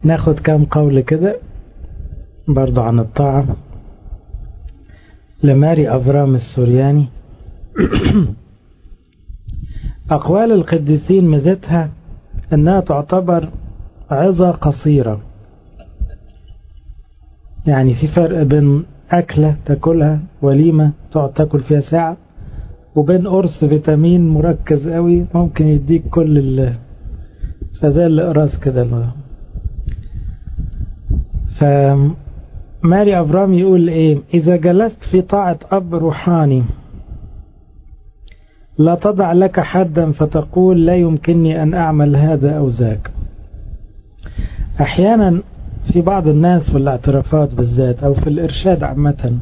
ناخد كام قول كده برضو عن الطاعة لماري أفرام السورياني أقوال القديسين ميزتها أنها تعتبر عظة قصيرة يعني في فرق بين أكلة تاكلها وليمة تقعد تاكل فيها ساعة وبين قرص فيتامين مركز قوي ممكن يديك كل ال فزي الإقراص كده فماري أبرام يقول إيه إذا جلست في طاعة أب روحاني لا تضع لك حدا فتقول لا يمكنني أن أعمل هذا أو ذاك أحيانا في بعض الناس في الاعترافات بالذات أو في الإرشاد عامة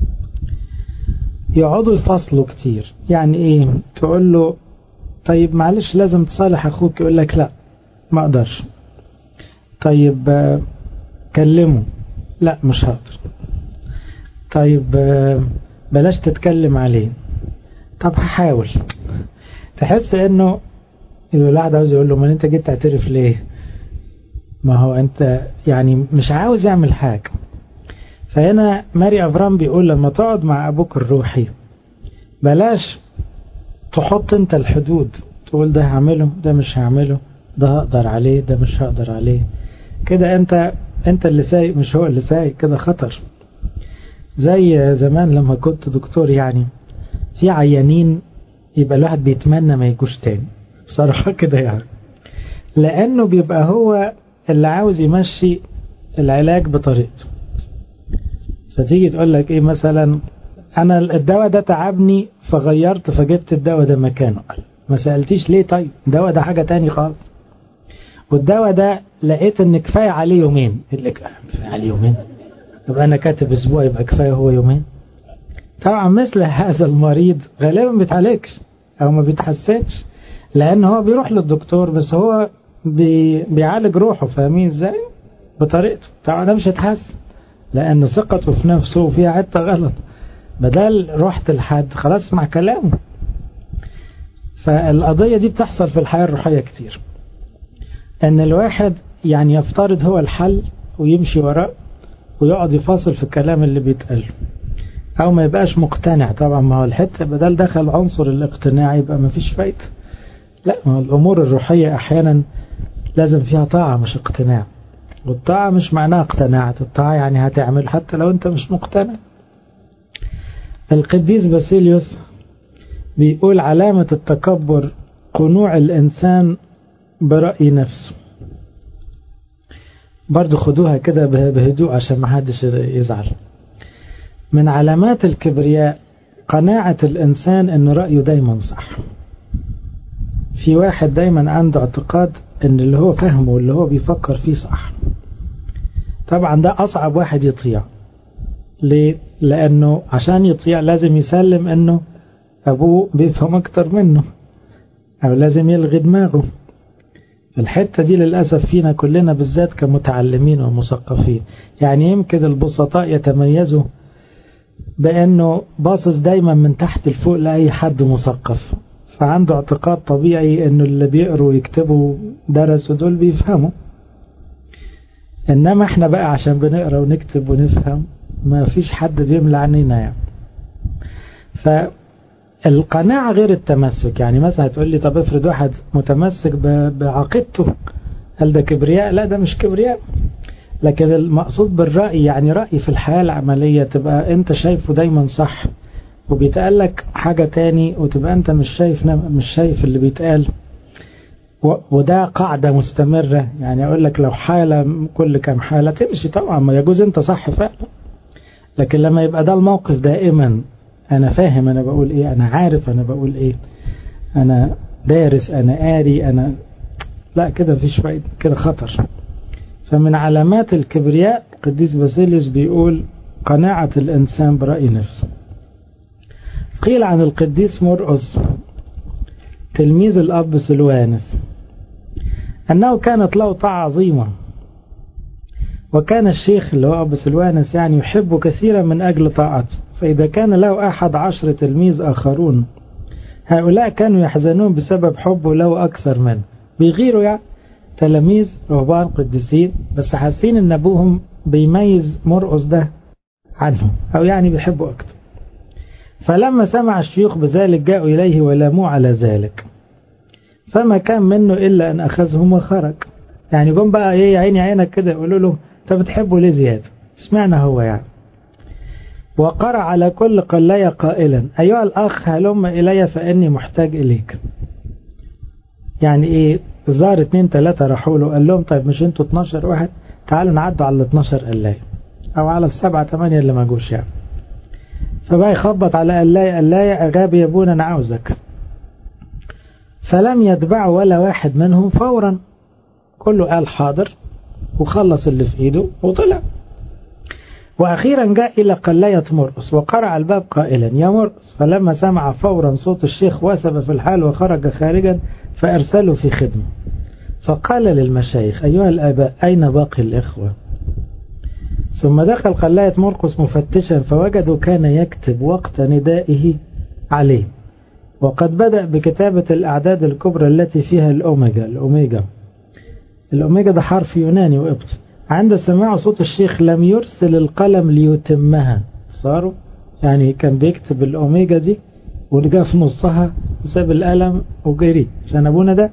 يقعدوا يفصلوا كتير يعني إيه تقول له طيب معلش لازم تصالح أخوك يقول لك لا ما أقدرش طيب كلمه لا مش هقدر طيب بلاش تتكلم عليه طب هحاول تحس انه الواحد عاوز يقول له ما انت جيت تعترف ليه ما هو انت يعني مش عاوز يعمل حاجة فهنا ماري افرام بيقول لما تقعد مع ابوك الروحي بلاش تحط انت الحدود تقول ده هعمله ده مش هعمله ده هقدر عليه ده مش هقدر عليه كده انت انت اللي سايق مش هو اللي سايق كده خطر زي زمان لما كنت دكتور يعني في عيانين يبقى الواحد بيتمنى ما يجوش تاني بصراحة كده يعني لأنه بيبقى هو اللي عاوز يمشي العلاج بطريقته فتيجي تقول لك ايه مثلا انا الدواء ده تعبني فغيرت فجبت الدواء ده مكانه ما سألتيش ليه طيب الدواء ده حاجة تاني خالص والدواء ده لقيت ان كفاية عليه يومين اللي كفاية عليه يومين يبقى انا كاتب اسبوع يبقى كفاية هو يومين طبعا مثل هذا المريض غالبا ما بيتعالجش او ما بيتحسنش لان هو بيروح للدكتور بس هو بي بيعالج روحه فاهمين ازاي بطريقته طبعا ده مش هيتحسن لان ثقته في نفسه فيها حته غلط بدل رحت لحد خلاص اسمع كلامه فالقضية دي بتحصل في الحياة الروحية كتير ان الواحد يعني يفترض هو الحل ويمشي وراه ويقعد يفاصل في الكلام اللي بيتقال او ما يبقاش مقتنع طبعا ما هو الحته بدل دخل عنصر الاقتناع يبقى ما فيش فايده لا ما الامور الروحيه احيانا لازم فيها طاعه مش اقتناع والطاعه مش معناها اقتناعت الطاعه يعني هتعمل حتى لو انت مش مقتنع القديس باسيليوس بيقول علامة التكبر قنوع الإنسان برأي نفسه برضو خدوها كده بهدوء عشان ما حدش يزعل من علامات الكبرياء قناعة الإنسان أن رأيه دايما صح في واحد دايما عنده اعتقاد أن اللي هو فهمه واللي هو بيفكر فيه صح طبعا ده أصعب واحد يطيع ليه؟ لأنه عشان يطيع لازم يسلم أنه أبوه بيفهم أكتر منه أو لازم يلغي دماغه الحتة دي للأسف فينا كلنا بالذات كمتعلمين ومثقفين يعني يمكن البسطاء يتميزوا بأنه باصص دايما من تحت لفوق لأي حد مثقف فعنده اعتقاد طبيعي أنه اللي بيقروا ويكتبوا درسوا دول بيفهموا إنما احنا بقى عشان بنقرا ونكتب ونفهم ما فيش حد بيملى عنينا يعني فالقناعة غير التمسك يعني مثلا هتقول لي طب افرض واحد متمسك بعقيدته هل ده كبرياء لا ده مش كبرياء لكن المقصود بالرأي يعني رأي في الحياة العملية تبقى انت شايفه دايما صح وبيتقال لك حاجة تاني وتبقى انت مش شايف مش شايف اللي بيتقال وده قاعدة مستمرة يعني اقول لك لو حالة كل كام حالة تمشي طبعا ما يجوز انت صح فعلا لكن لما يبقى ده الموقف دائما انا فاهم انا بقول ايه انا عارف انا بقول ايه انا دارس انا قاري انا لا كده مفيش فايدة كده خطر فمن علامات الكبرياء قديس باسيليوس بيقول قناعة الإنسان برأي نفسه قيل عن القديس مرقس تلميذ الأب سلوانس أنه كانت له طاعة عظيمة وكان الشيخ اللي هو أبو سلوانس يعني يحب كثيرا من أجل طاعته فإذا كان له أحد عشر تلميذ آخرون هؤلاء كانوا يحزنون بسبب حبه له أكثر منه بيغيروا يعني تلاميذ رهبان قديسين بس حاسين ان ابوهم بيميز مرقص ده عنه او يعني بيحبه اكتر فلما سمع الشيوخ بذلك جاءوا اليه ولاموه على ذلك فما كان منه الا ان اخذهم وخرج يعني جم بقى ايه عيني عينك كده يقولوا له انت بتحبه ليه زياده اسمعنا هو يعني وقرأ على كل قلاية قائلا أيها الأخ هلم إلي فإني محتاج إليك يعني إيه ظهر اتنين تلاتة راحوا له قال لهم طيب مش انتوا 12 واحد تعالوا نعدوا على ال 12 قلاية أو على السبعة تمانية اللي ما جوش يعني فبقى يخبط على قلاية قلاية أغابي يا ابونا أنا عاوزك فلم يتبعوا ولا واحد منهم فورا كله قال حاضر وخلص اللي في ايده وطلع وأخيرا جاء إلى قلاية مرقس وقرع الباب قائلا يا مرقس فلما سمع فورا صوت الشيخ وثب في الحال وخرج خارجا فأرسله في خدمة فقال للمشايخ أيها الآباء أين باقي الإخوة ثم دخل قلاية مرقس مفتشا فوجدوا كان يكتب وقت ندائه عليه وقد بدأ بكتابة الأعداد الكبرى التي فيها الأوميجا الأوميجا الأوميجا ده حرف يوناني وقبطي عند سماع صوت الشيخ لم يرسل القلم ليتمها صاروا يعني كان بيكتب الأوميجا دي ورجع في نصها وساب القلم وجري عشان أبونا ده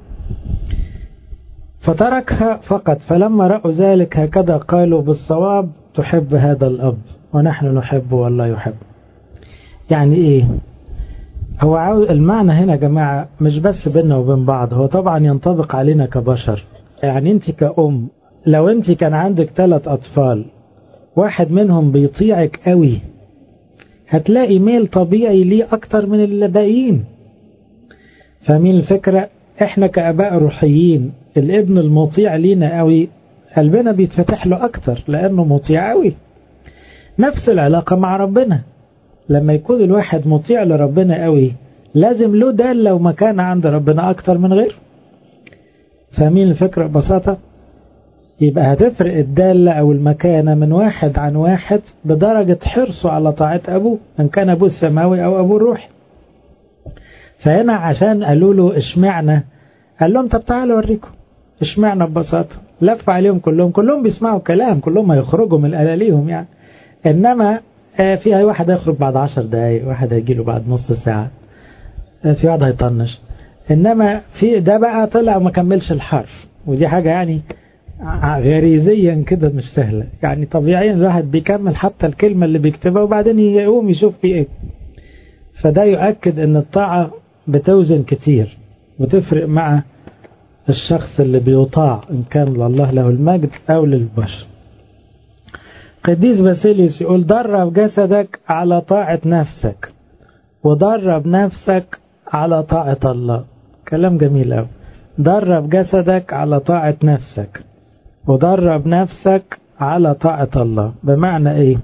فتركها فقط فلما رأوا ذلك هكذا قالوا بالصواب تحب هذا الأب ونحن نحبه والله يحب يعني إيه هو عاوز المعنى هنا يا جماعة مش بس بيننا وبين بعض هو طبعا ينطبق علينا كبشر يعني انت كأم لو انت كان عندك ثلاث أطفال واحد منهم بيطيعك قوي هتلاقي ميل طبيعي ليه أكتر من الباقيين فاهمين الفكرة احنا كأباء روحيين الابن المطيع لينا قوي قلبنا بيتفتح له أكتر لأنه مطيع قوي نفس العلاقة مع ربنا لما يكون الواحد مطيع لربنا قوي لازم له دالة ومكانة عند ربنا أكتر من غيره فاهمين الفكرة ببساطة يبقى هتفرق الدالة أو المكانة من واحد عن واحد بدرجة حرصه على طاعة أبوه إن كان أبوه السماوي أو أبوه الروحي فهنا عشان قالوا له اشمعنا قال لهم طب تعالوا أوريكم اشمعنا ببساطة لف عليهم كلهم كلهم بيسمعوا كلام كلهم هيخرجوا من الألاليهم يعني إنما في واحد هيخرج بعد عشر دقايق واحد هيجي له بعد نص ساعة في واحد هيطنش إنما في ده بقى طلع وما كملش الحرف ودي حاجة يعني غريزيا كده مش سهلة يعني طبيعيا الواحد بيكمل حتى الكلمة اللي بيكتبها وبعدين يقوم يشوف في ايه فده يؤكد ان الطاعة بتوزن كتير وتفرق مع الشخص اللي بيطاع ان كان لله له المجد او للبشر قديس باسيليوس يقول درب جسدك على طاعة نفسك ودرب نفسك على طاعة الله كلام جميل قوي درب جسدك على طاعة نفسك ودرب نفسك على طاعة الله بمعنى ايه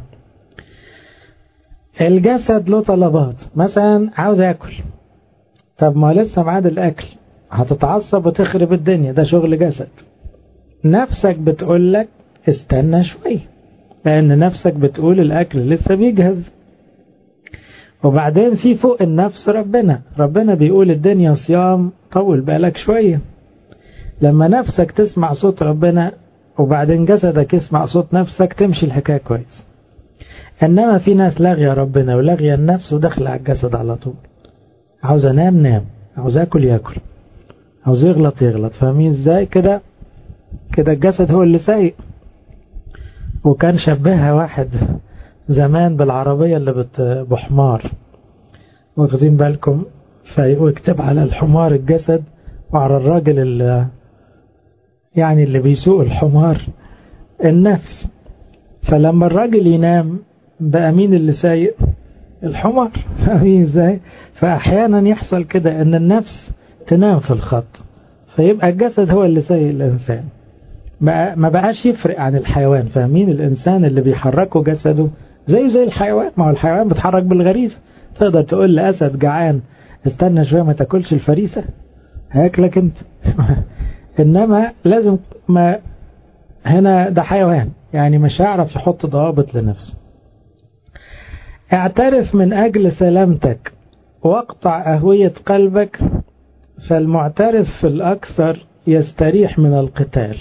الجسد له طلبات مثلا عاوز اكل طب ما لسه معاد الاكل هتتعصب وتخرب الدنيا ده شغل جسد نفسك بتقول لك استنى شوية لان نفسك بتقول الاكل لسه بيجهز وبعدين في فوق النفس ربنا ربنا بيقول الدنيا صيام طول بالك شوية لما نفسك تسمع صوت ربنا وبعدين جسدك يسمع صوت نفسك تمشي الحكاية كويس إنما في ناس لاغية ربنا ولاغية النفس ودخل على الجسد على طول عاوز أنام نام عاوز أكل يأكل عاوز يغلط يغلط فاهمين إزاي كده كده الجسد هو اللي سايق وكان شبهها واحد زمان بالعربية اللي بت... بحمار واخدين بالكم فيكتب على الحمار الجسد وعلى الراجل اللي يعني اللي بيسوق الحمار النفس فلما الراجل ينام بقى مين اللي سايق الحمار فاهمين ازاي فاحيانا يحصل كده ان النفس تنام في الخط فيبقى الجسد هو اللي سايق الانسان ما بقاش يفرق عن الحيوان فاهمين الانسان اللي بيحركه جسده زي زي الحيوان ما هو الحيوان بيتحرك بالغريزه تقدر تقول لاسد جعان استنى شويه ما تاكلش الفريسه هياكلك انت انما لازم ما هنا ده حيوان يعني مش هيعرف يحط ضوابط لنفسه اعترف من اجل سلامتك واقطع اهوية قلبك فالمعترف في الاكثر يستريح من القتال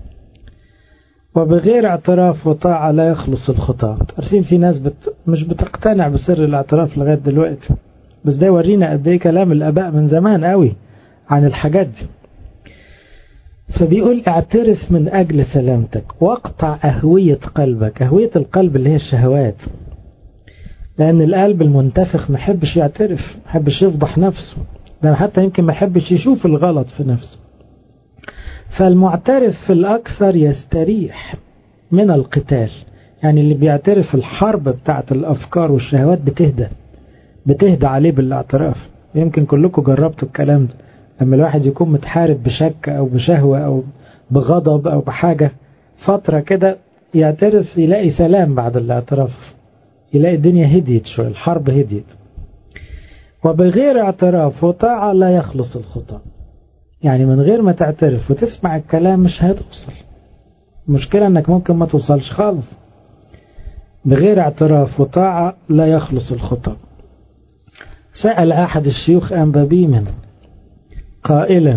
وبغير اعتراف وطاعة لا يخلص الخطاة عارفين في ناس بت... مش بتقتنع بسر الاعتراف لغاية دلوقتي بس ده يورينا قد ايه كلام الاباء من زمان قوي عن الحاجات دي فبيقول اعترف من اجل سلامتك واقطع اهوية قلبك اهوية القلب اللي هي الشهوات لان القلب المنتفخ ما يحبش يعترف ما يحبش يفضح نفسه ده حتى يمكن ما يحبش يشوف الغلط في نفسه فالمعترف في الأكثر يستريح من القتال يعني اللي بيعترف الحرب بتاعت الأفكار والشهوات بتهدى بتهدى عليه بالاعتراف يمكن كلكم جربتوا الكلام ده لما الواحد يكون متحارب بشك أو بشهوة أو بغضب أو بحاجة فترة كده يعترف يلاقي سلام بعد الاعتراف يلاقي الدنيا هديت شوية الحرب هديت وبغير اعتراف وطاعة لا يخلص الخطأ يعني من غير ما تعترف وتسمع الكلام مش هتوصل المشكلة انك ممكن ما توصلش خالص بغير اعتراف وطاعة لا يخلص الخطأ سأل أحد الشيوخ أنبابيما قائلا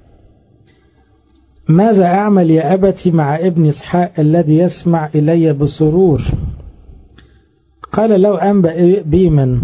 ماذا أعمل يا أبتي مع ابن إسحاق الذي يسمع إلي بسرور قال لو أنبأ بيمن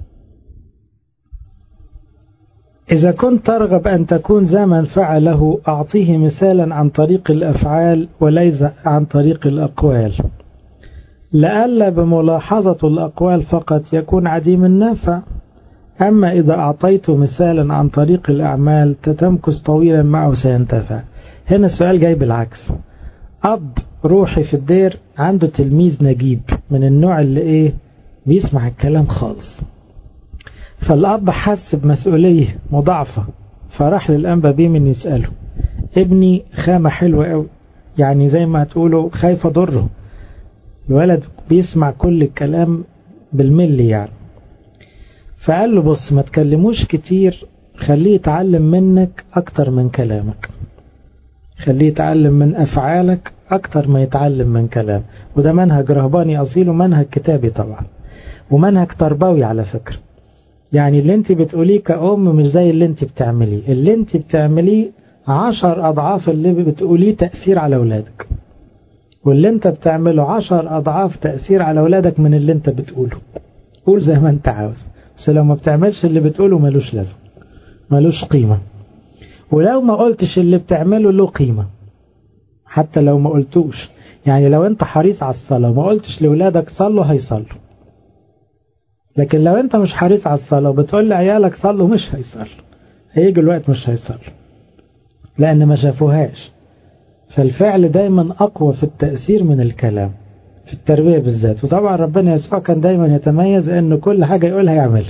إذا كنت ترغب أن تكون ذا منفعة له أعطيه مثالا عن طريق الأفعال وليس عن طريق الأقوال لألا بملاحظة الأقوال فقط يكون عديم النافع أما إذا أعطيت مثالا عن طريق الأعمال تتمكث طويلا معه سينتفع هنا السؤال جاي بالعكس أب روحي في الدير عنده تلميذ نجيب من النوع اللي إيه بيسمع الكلام خالص فالأب حس بمسؤولية مضاعفة فراح للأنبا بيمن يسأله ابني خامة حلوة قوي يعني زي ما تقولوا خايف أضره الولد بيسمع كل الكلام بالملي يعني فقال له بص ما تكلموش كتير خليه يتعلم منك أكتر من كلامك خليه يتعلم من أفعالك أكتر ما يتعلم من كلام وده منهج رهباني أصيل ومنهج كتابي طبعا ومنهج تربوي على فكرة يعني اللي انت بتقوليه كأم مش زي اللي انت بتعمليه اللي انت بتعمليه عشر أضعاف اللي بتقوليه تأثير على أولادك واللي انت بتعمله عشر أضعاف تأثير على أولادك من اللي انت بتقوله قول زي ما انت عاوز بس لو ما بتعملش اللي بتقوله ملوش لازم ملوش قيمة ولو ما قلتش اللي بتعمله له قيمة حتى لو ما قلتوش يعني لو انت حريص على الصلاة وما قلتش لأولادك صلوا هيصلوا لكن لو انت مش حريص على الصلاة وبتقول لعيالك صلوا مش هيصلوا هيجي الوقت مش هيصلوا لأن ما شافوهاش فالفعل دايما أقوى في التأثير من الكلام في التربية بالذات وطبعا ربنا يسوع كان دايما يتميز أنه كل حاجة يقولها يعملها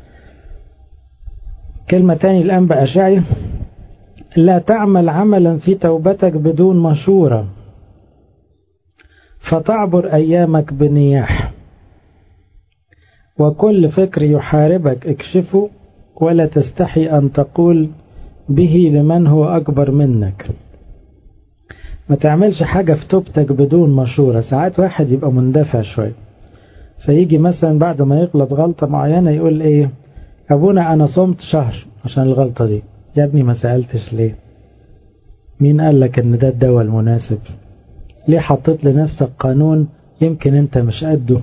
كلمة تاني الأنبا أشعي لا تعمل عملا في توبتك بدون مشورة فتعبر أيامك بنياح وكل فكر يحاربك اكشفه ولا تستحي أن تقول به لمن هو أكبر منك ما تعملش حاجة في توبتك بدون مشورة ساعات واحد يبقى مندفع شوية فيجي مثلا بعد ما يغلط غلطة معينة يقول ايه أبونا أنا صمت شهر عشان الغلطة دي يا ابني ما سألتش ليه مين قال لك ان ده الدواء المناسب ليه حطيت لنفسك قانون يمكن انت مش قده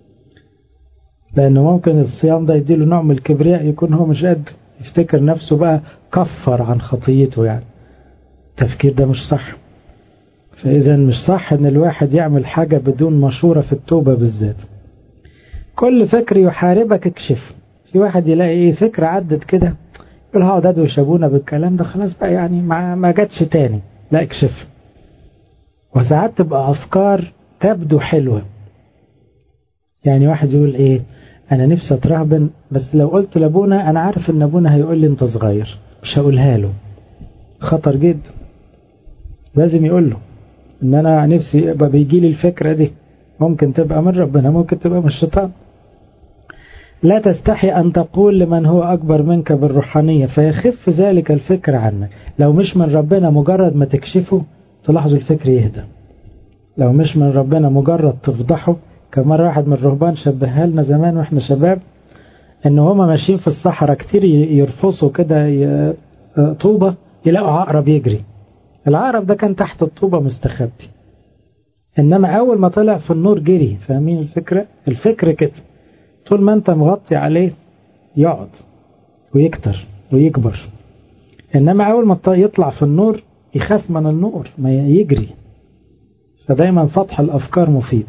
لأنه ممكن الصيام ده يديله نوع من الكبرياء يكون هو مش قد يفتكر نفسه بقى كفر عن خطيته يعني التفكير ده مش صح فإذا مش صح إن الواحد يعمل حاجة بدون مشورة في التوبة بالذات كل فكر يحاربك اكشف في واحد يلاقي ايه فكرة عدت كده يقول ها ده وشابونا بالكلام ده خلاص بقى يعني ما, ما جاتش تاني لا اكشف وساعات تبقى أفكار تبدو حلوة يعني واحد يقول ايه انا نفسي اترهبن بس لو قلت لابونا انا عارف ان ابونا هيقول لي انت صغير مش هقولها له خطر جدا لازم يقول له ان انا نفسي يبقى بيجي لي الفكرة دي ممكن تبقى من ربنا ممكن تبقى من الشيطان لا تستحي أن تقول لمن هو أكبر منك بالروحانية فيخف ذلك الفكر عنك لو مش من ربنا مجرد ما تكشفه تلاحظوا الفكر يهدى لو مش من ربنا مجرد تفضحه كان مرة واحد من الرهبان شبهها لنا زمان واحنا شباب ان هما ماشيين في الصحراء كتير يرفصوا كده طوبة يلاقوا عقرب يجري العقرب ده كان تحت الطوبة مستخبي إنما أول ما طلع في النور جري فاهمين الفكرة الفكر كده طول ما أنت مغطي عليه يقعد ويكتر ويكبر إنما أول ما يطلع في النور يخاف من النور ما يجري فدايما فتح الأفكار مفيد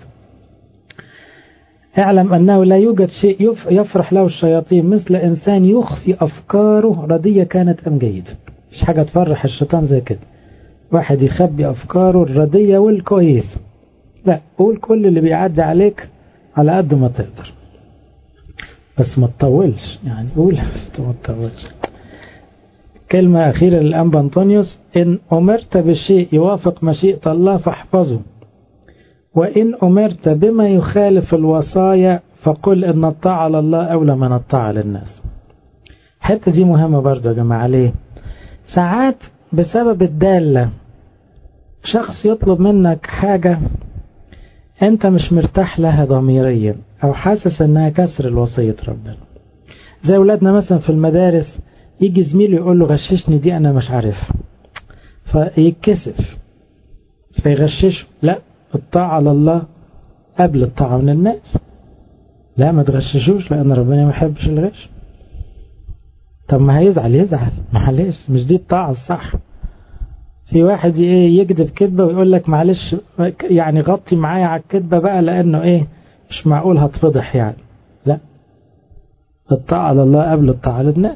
اعلم أنه لا يوجد شيء يفرح له الشياطين مثل إنسان يخفي أفكاره ردية كانت أم جيدة مش حاجة تفرح الشيطان زي كده واحد يخبي أفكاره الردية والكويس لا قول كل اللي بيعدي عليك على قد ما تقدر بس ما تطولش يعني قول بس ما تطولش كلمة أخيرة للأنبا أنطونيوس إن أمرت بشيء يوافق مشيئة الله فاحفظه وإن أمرت بما يخالف الوصايا فقل إن الطاعة على الله أولى من الطاعة للناس الحتة دي مهمة برضه يا جماعة ليه ساعات بسبب الدالة شخص يطلب منك حاجة أنت مش مرتاح لها ضميريا أو حاسس أنها كسر الوصية ربنا زي أولادنا مثلا في المدارس يجي زميله يقول له غششني دي أنا مش عارف فيتكسف فيغششه لا الطاعة على الله قبل الطاعة من الناس لا ما تغششوش لأن ربنا ما يحبش الغش طب ما هيزعل يزعل معلش مش دي الطاعة الصح في واحد ايه يكذب كذبة ويقول لك معلش يعني غطي معايا على الكذبة بقى لأنه ايه مش معقول هتفضح يعني لا الطاعة على الله قبل الطاعة للناس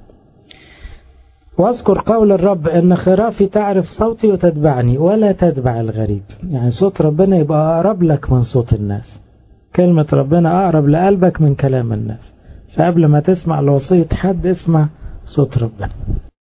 واذكر قول الرب ان خرافي تعرف صوتي وتتبعني ولا تتبع الغريب يعني صوت ربنا يبقى اقرب لك من صوت الناس كلمة ربنا اقرب لقلبك من كلام الناس فقبل ما تسمع لوصية حد اسمع صوت ربنا